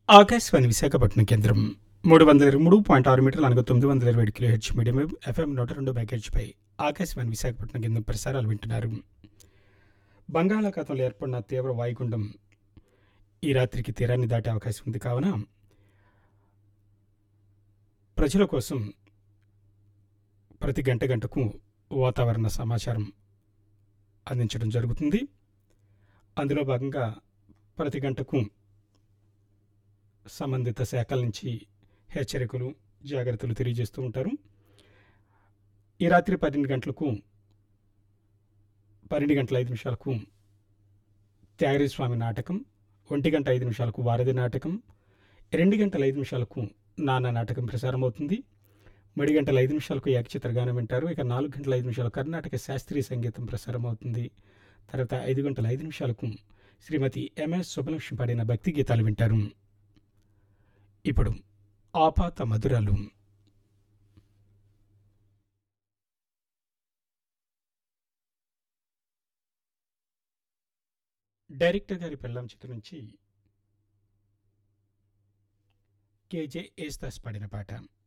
ఆకాశవాణి విశాఖపట్నం కేంద్రం మూడు వందల ఇరవై మూడు పాయింట్ ఆరు మీటర్లు అనగా తొమ్మిది వందల ఇరవై ఏడు kilohertz medium wave FM నూట రెండు ప్యాకేజ్పై ఆకాశవాణి విశాఖపట్నం కేంద్రం ప్రసారాలు వింటున్నారు బంగాళాఖాతంలో ఏర్పడిన తీవ్ర వాయుగుండం ఈ రాత్రికి తీరాన్ని దాటే అవకాశం ఉంది కావున ప్రజల కోసం ప్రతి గంట గంటకు వాతావరణ సమాచారం అందించడం జరుగుతుంది అందులో భాగంగా ప్రతి గంటకు సంబంధిత శాఖల నుంచి హెచ్చరికలు జాగ్రత్తలు తెలియజేస్తూ ఉంటారు ఈ రాత్రి పన్నెండు గంటలకు పన్నెండు గంటల ఐదు నిమిషాలకు త్యాగరాజ స్వామి నాటకం ఒంటి గంట ఐదు నిమిషాలకు వారధి నాటకం రెండు గంటల ఐదు నిమిషాలకు నాన్న నాటకం ప్రసారం అవుతుంది మూడు గంటల ఐదు నిమిషాలకు ఏకచిత్ర గానం వింటారు ఇక నాలుగు గంటల ఐదు నిమిషాలు కర్ణాటక శాస్త్రీయ సంగీతం ప్రసారం అవుతుంది తర్వాత ఐదు గంటల ఐదు నిమిషాలకు శ్రీమతి ఎంఎస్ సుబ్బలక్ష్మి పాడిన భక్తి గీతాలు వింటారు ఇప్పుడు ఆపాత మధురాలు డైరెక్టర్ గారి పెళ్ళాం చిత్రం నుంచి కేజే ఏస్తాస్ పాడిన పాట